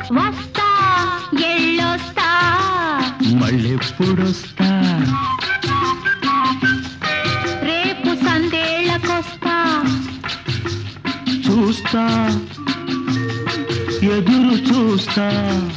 వస్తా ఎళ్ళొస్తా మళ్ళెప్పుడొస్తా రేపు సందేళ్ళకొస్తా చూస్తా ఎదురు చూస్తా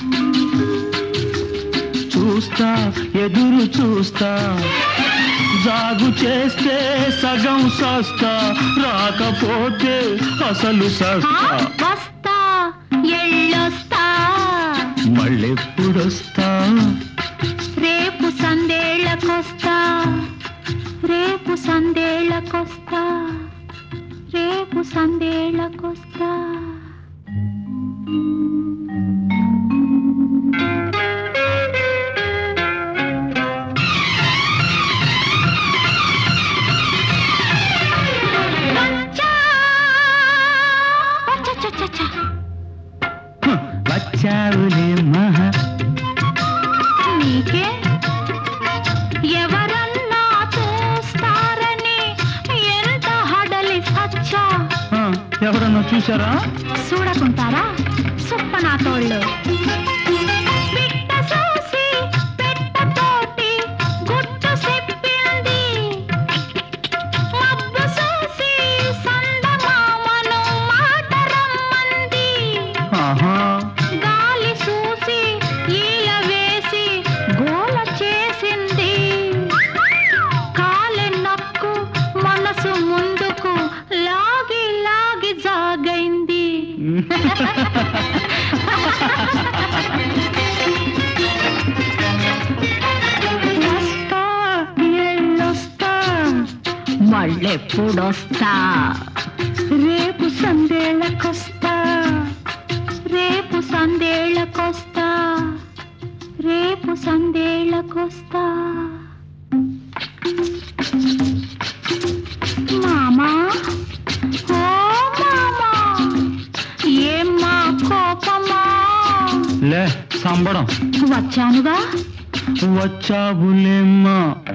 చూస్తా ఎదురు చూస్తా జాగు చేస్తే సగం సస్తా రాకపోతే అసలు ఆ, సస్తా వస్తా ఎళ్ళొస్తా మళ్ళెప్పుడొస్తా రేపు సందేళ్ళకొస్తా రేపు సందేళ్ళకొస్తా రేపు సందేళ్ళకొస్తా వచ్చా! అచ్చచ్చచ్చచ్చ! హ, వచ్చావులే మహా నీకే ఎవరన్నా చూస్తారని ఎంత హడలి సచ్చా ఆ, ఎవరన్నా చూసారా చూడకుంటారా సుప్పనాతోళ్ళు పిట్ట చూసి పెట్టతోటి గుట్టు చెప్పింది మబ్బు చూసి సందమామను మాట రమ్మంది ఆహా గాలి చూసి ఈల వేసి గోల చేసింది కాలెన్నక్కు మనసు ముందుకు లాగి లాగి జాగైంది వస్తా ఎళ్ళొస్తా మళ్ళెప్పుడొస్తా రేపు సందేళ్ళకొస్తా రేపు సందేళ్ళకొస్తా రేపు సందేళ్ళకొస్తా మామా ఓ మామా ఏమ్మా కోపమా లే సంబడం వచ్చానుగా వచ్చావులేమ్మా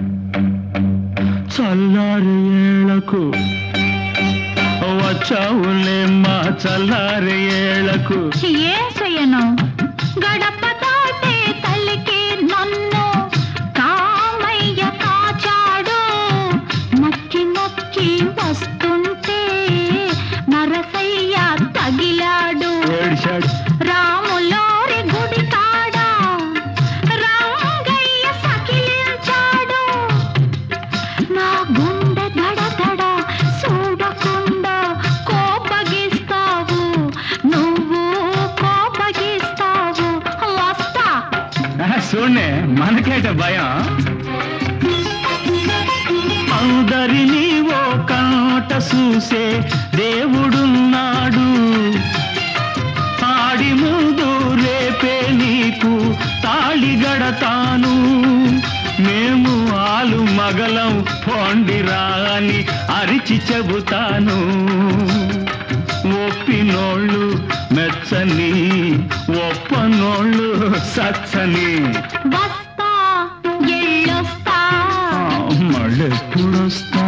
చల్లారి ఏళ్లకు వచ్చావులేమ్మా చల్లారి ఏళ్లకు ఏ చెయ్యను గడప దాటే తల్లికి నన్ను కామయ్య కాచాడు నక్కి నక్కి వస్తుంటే నరసయ్య తగిలాడు ఏడిశాడు రాములోరి గుడి కాడ రంగయ్య సకిలించాడు నా గుండె దడ దడ చూడకుండా కోపగిస్తావు నువ్వు కోపగిస్తావు వస్తా చూడే మనకేట భయం అందరినీ ఓ కాట చూసే దేవుడున్నాడు ఆడి ముందు రేపే నీకు తాళి గడతాను మేము ఆలు మగలం పొండిరా అని అరిచి చెబుతాను ఒప్పినోళ్ళు మెచ్చని ఒప్పనోళ్ళు సచ్చని వస్తా ఎళ్ళొస్తా మళ్ళెప్పుడొస్తా